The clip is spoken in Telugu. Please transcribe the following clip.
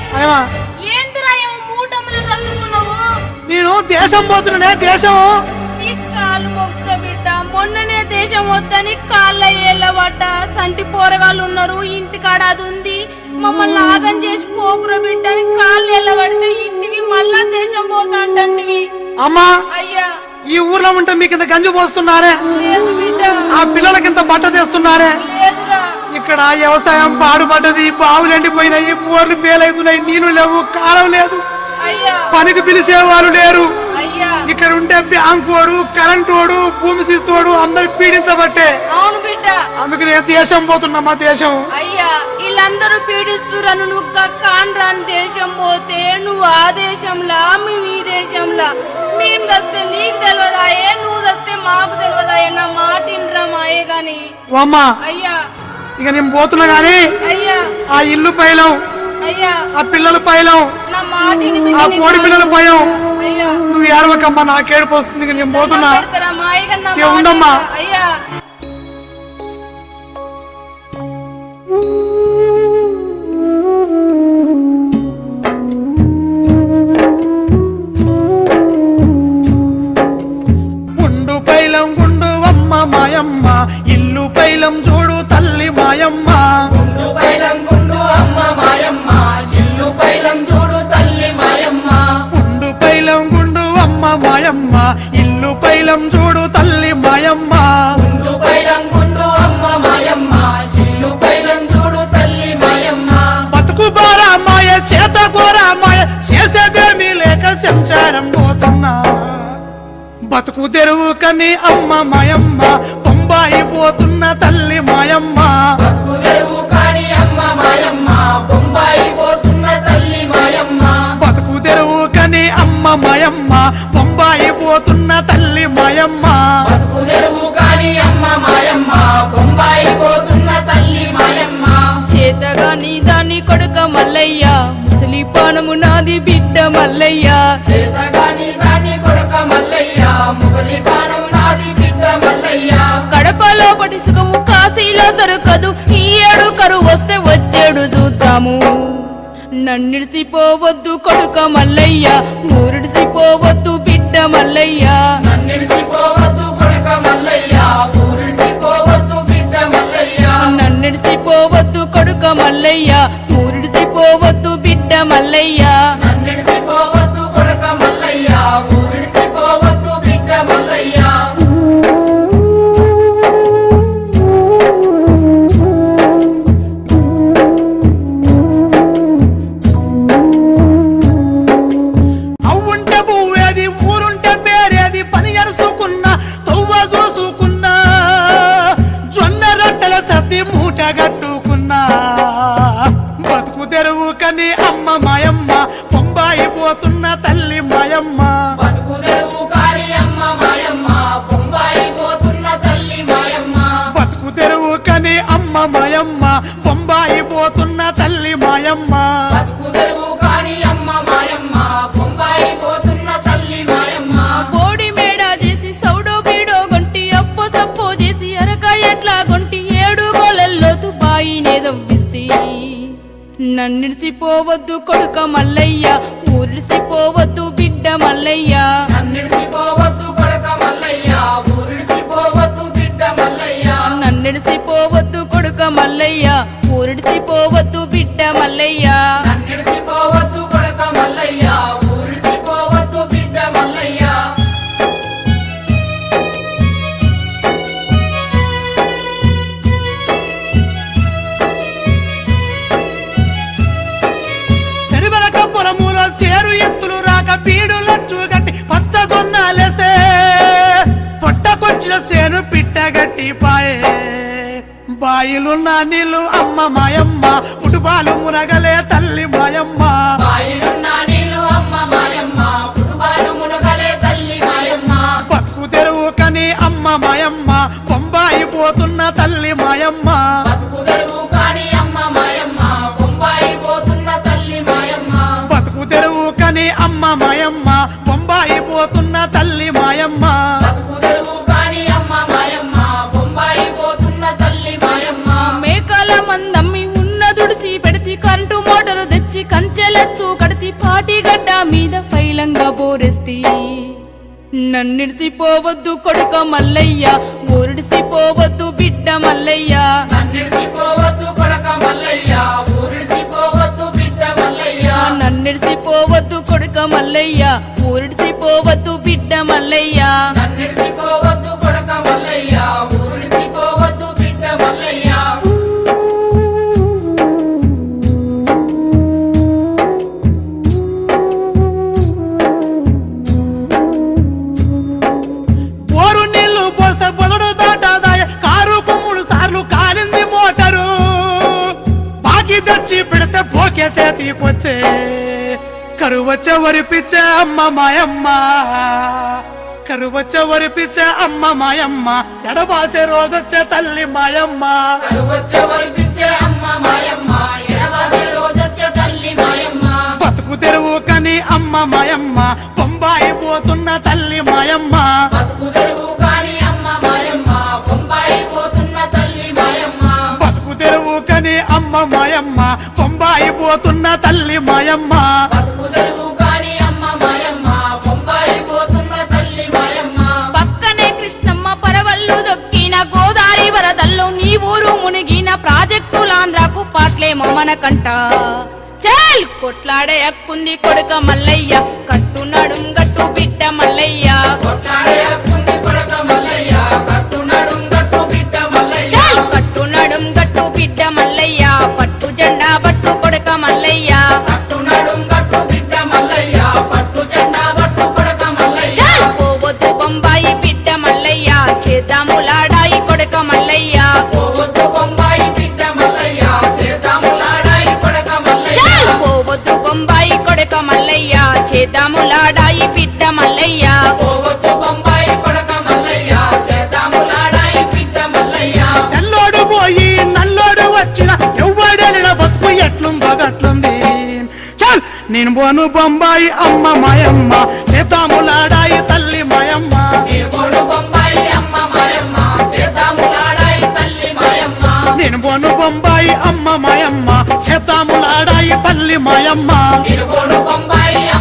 అయ్యమా ఏందిరా ఏమో మూటములు తన్నుకున్నావు నేను దేశం పోతున్నానే దేశం నీ కాలు మొక్త బిడ్డ మొన్ననే దేశం వద్దని కాళ్ళ ఏళ్ళబడ్డ సంటి పోరగాళ్ళు ఉన్నారు ఇంటికాడ అది ఉంది మమ్మల్ని ఆగం చేసి పోకుర బిడ్డ అని కాళ్ళు ఎల్లబడితే ఇంటికి మళ్ళా దేశం పోతా అంటంటివి అమ్మా అయ్యా ఈ ఊర్లో ఉంటే మీకు ఇంత గంజి పోస్తున్నారే లేదు బిడ్డ ఆ పిల్లలకి ఇంత బట్ట తెస్తున్నారే లేదురా ఇక్కడ వ్యవసాయం పాడుపడ్డది బావులు ఎండిపోయినాయి బోర్లు పేలవుతున్నాయి నీళ్లు లేవు కాలం లేదు అయ్యా పనికి పిలిచే వాళ్ళు లేరు అయ్యా ఇక్కడ ఉంటే బ్యాంకు వాడు కరెంటు వాడు భూమి శిస్తువాడు అందరు పీడించబట్టే అవును బిడ్డ అందుకు నేను దేశం పోతున్నా మా దేశం అయ్యా వీళ్ళందరూ పీడిస్తురను నువ్వు కాండ్రాని దేశం పోతే నువ్వు ఆ దేశంలా మేము ఈ దేశంలా మేము దస్తే నీకు తెలియదాయే నువ్వు దస్తే మాకు తెలియదాయే నా మాట ఇంట్రా మాయే గాని ఓ అమ్మా అయ్యా ఇక నేను పోతున్నా గాని అయ్యా ఆ ఇల్లు పైలం అయ్యా ఆ పిల్లల పైలం నా మాట విని ఆ బిడ్డ కోడి నీకు పిల్లల భయం అయ్యా నువ్వు ఏడవకమ్మా నాకేడుపు వస్తుంది ఇక నేను పోతున్నా పెడతారా మాయ కన్నా ఏ ఉండమ్మా. అయ్యా గుండు పైలం గుండు అమ్మ మాయమ్మ ఇల్లు పైలం చూడు తల్లి మాయమ్మ గుండు పైలం గుండు అమ్మ మాయమ్మ ఇల్లు పైలం చూడు తల్లి మాయమ్మ గుండు పైలం గుండు అమ్మ మాయమ్మ ఇల్లు పైలం చూడు తల్లి మాయమ్మ గుండు పైలం గుండు అమ్మ మాయమ్మ ఇల్లు పైలం చూడు తల్లి మాయమ్మ బతుకు బారా మాయ చేత కోరా మాయ చేసేదేమీ లేక సంసారం పోతున్నా బతుకు తెరువు కని అమ్మ మాయమ్మ బొంబాయి పోతున్న తల్లి మాయమ్మ బతుకు తెరువు కాని అమ్మ మాయమ్మ బొంబాయి పోతున్న తల్లి మాయమ్మ బతుకు తెరువు కని అమ్మ మాయమ్మ బొంబాయి పోతున్న తల్లి మాయమ్మ బతుకు తెరువు కాని అమ్మ మాయమ్మ బొంబాయి పోతున్న తల్లి మాయమ్మ చేతగాని దాని కొడుక మల్లయ్య ముసలి పానము నాది బిడ్డ మల్లయ్య చేతగాని దాని కొడుక మల్లయ్య ముసలి పానం నాది బిడ్డ మల్లయ్య కడపలో పటి సుఖము కాశీలో దొరకదు ఈ ఏడు కరువు వస్తే వచ్చేడు చూద్దాము నన్నిడిసిపోవద్దు కొడుక మల్లయ్య ఊరిడిసిపోవద్దు బిడ్డ మల్లయ్య నన్నిడిసిపోవద్దు కొడుక మల్లయ్య ఊరిడిసిపోవద్దు బిడ్డ మల్లయ్య నన్నిడిసిపోవద్దు కొడుక మల్లయ్య ఊరిడిసిపోవద్దు బిడ్డ మల్లయ్య నన్నిడిసిపోవద్దు కొడుక మల్లయ్య ఊరిడిసిపోవద్దు బిడ్డ మల్లయ్య అవ్వుంటే పువ్వేది ఊరుంటే పేరేది పని ఎరుసుకున్నా తవ్వ చూసుకున్నా జొన్న రొట్టెల సర్ది మూట కట్టుకున్నా బతుకు తెరువు కని అమ్మ మాయమ్మ బొంబాయి పోతున్న తల్లి మాయమ్మ బతుకు తెరువు కాని అమ్మ మాయమ్మ బొంబాయి పోతున్న తల్లి మాయమ్మ బతుకు తెరువు కని అమ్మ మాయమ్మ బొంబాయి పోతున్న తల్లి మాయమ్మ బతుకు తెరువు కాని అమ్మ మాయమ్మ బొంబాయి పోతున్న తల్లి మాయమ్మ కోడి మేడ చేసి సౌడో బీడో గొంటి అప్పు సప్పు చేసి అరక ఎట్లా గొంటి ఏడు గోలల్లో తుబాయినే దవ్విస్తే నన్నిడిసిపోవద్దు కొడుక మల్లయ్య ఊరిసిపోవద్దు బిడ్డ మల్లయ్య నన్నిడిసిపోవద్దు కొడుక మల్లయ్య ఊరిడిసిపోవద్దు బిడ్డ మల్లయ్య నన్నిడిసిపోవద్దు కొడుక మల్లయ్య ఊరిడిసిపోవద్దు బిడ్డ మల్లయ్య నన్నిడిసిపోవద్దు కొడుక మల్లయ్య ఊరిడిసిపోవద్దు బిడ్డ మల్లయ్య శనివరక పొలముల సేరు ఎత్తులు రాక బీడు లచ్చు గట్టి పచ్చ జొన్నాలేస్తే పొట్టకొచ్చిన సేను పిట్ట గట్టి పాయే బాయిలున్న నీళ్ళు అమ్మ మాయమ్మ పుటుపాలు మునగలే తల్లి మాయమ్మ బాయిలున్న నీళ్ళు అమ్మ మాయమ్మ పుట్టుబాలు మునగలే తల్లి మాయమ్మ బతుకు తెరువు కని అమ్మ మాయమ్మ బొంబాయి పోతున్న తల్లి మాయమ్మ బతుకు తెరువు కాని అమ్మ మాయమ్మ బొంబాయి పోతున్న తల్లి మాయమ్మ బతుకు తెరువు కని అమ్మ మాయమ్మ బొంబాయి పోతున్న తల్లి మాయమ్మ బతుకు తెరువు కాని అమ్మ మాయమ్మ బొంబాయి పోతున్న తల్లి మాయమ్మ మేకల మందమ్మి ఉన్న దుడిసి పెడితి కరెంటు మోటారు తెచ్చి తెచ్చి కంచెలచ్చు కడితి పాటిగడ్డ మీద పైలంగా బోరెస్తి నన్నిడిసిపోవద్దు కొడుక మల్లయ్య ఊరిడిసిపోవద్దు బిడ్డ మల్లయ్య నన్నిడిసిపోవద్దు కొడక మల్లయ్య ఊరిడిసిపోవద్దు బిడ్డ మల్లయ్య నన్నిడిసిపోవద్దు కొడుక మల్లయ్య ఊరిడిసిపోవద్దు బిడ్డ మల్లయ్య నన్నిడిసిపోవద్దు కొడక మల్లయ్య ఊరిడిసిపోవద్దు బిడ్డ మల్లయ్య బోరు నీళ్లు పోస్తే బొలడు దాటాదాయ కారు కొమ్ముడు సార్లు కాలింది మోటారు బాకి తెచ్చి పెడితే పోకేసే తీపొచ్చే కరువచ్చ వరిపిచ్చే అమ్మ మాయమ్మ కరువచ్చ వరిపిచ్చే అమ్మ మాయమ్మ ఎడబాసే రోజొచ్చే తల్లి మాయమ్మ వచ్చే వరిపించే అమ్మ మాయమ్మ ఎడవాసే రోజొచ్చే తల్లి మాయమ్మ బతుకు తెరువు కని అమ్మ మాయమ్మ బొంబాయి పోతున్న తల్లి మాయమ్మ బతుకు తెరువు కాని అమ్మ మాయమ్మ బొంబాయి పోతున్న తల్లి మాయమ్మ బతుకు తెరువు కని అమ్మ మాయమ్మ బొంబాయి పోతున్న తల్లి మాయమ్మ బతుకు తెరువు కాని అమ్మ మాయమ్మ బొంబాయి పోతున్న తల్లి మాయమ్మ పక్కనే కృష్ణమ్మ పరవళ్ళు దొక్కిన గోదారి వరదల్లో నీ ఊరు మునిగిన ప్రాజెక్టులాంధ్రకు పాటలేమో మనకంట చల్ కొట్లాడే హక్కుంది కొడుక మల్లయ్య కట్టు నడుం గట్టు బిడ్డ మల్లయ్య కొట్లాడే హక్కుంది కొడక మల్లయ్య కట్టు నడుం కట్టు బిడ్డ మల్లయ్య చల్ కట్టు నడుం గట్టు బిడ్డ మల్లయ్య పట్టు జెండా పట్టు కొడుక మల్లయ్య కట్టు నడుం కట్టు బిడ్డ మల్లయ్య పట్టు జెండా పట్టు కొడక మల్లయ్య చల్ పోవద్దు బొంబాయి బిడ్డ మల్లయ్య చేద్దాములాడాయి కొడుక మల్లయ్య పోవద్దు బొంబాయి బిడ్డ మల్లయ్య సీతాములాడాయి కొడక మల్లయ్య చాలు పోవద్దు బొంబాయి కొడక మల్లయ్య చేద్దాములాడాయి బిడ్డ మల్లయ్య పోవద్దు బొంబాయి కొడక మల్లయ్య సీతాములాడాయి బిడ్డ మల్లయ్య తెల్లోడు పోయి నల్లోడు వచ్చిన ఎవ్వడనిన బతుకు ఎట్లుందో గట్లుంది చల్ నేను పోను బొంబాయి అమ్మ మాయమ్మ సీతాములాడాయి తల్లి మాయమ్మ నీకోడు బొంబాయి అమ్మ మాయమ్మ సీతాములాడాయి తల్లి మాయమ్మ నేను పోను బొంబాయి అమ్మ మాయమ్మ సీతాములాడాయి తల్లి మాయమ్మ నీకోడు బొంబాయి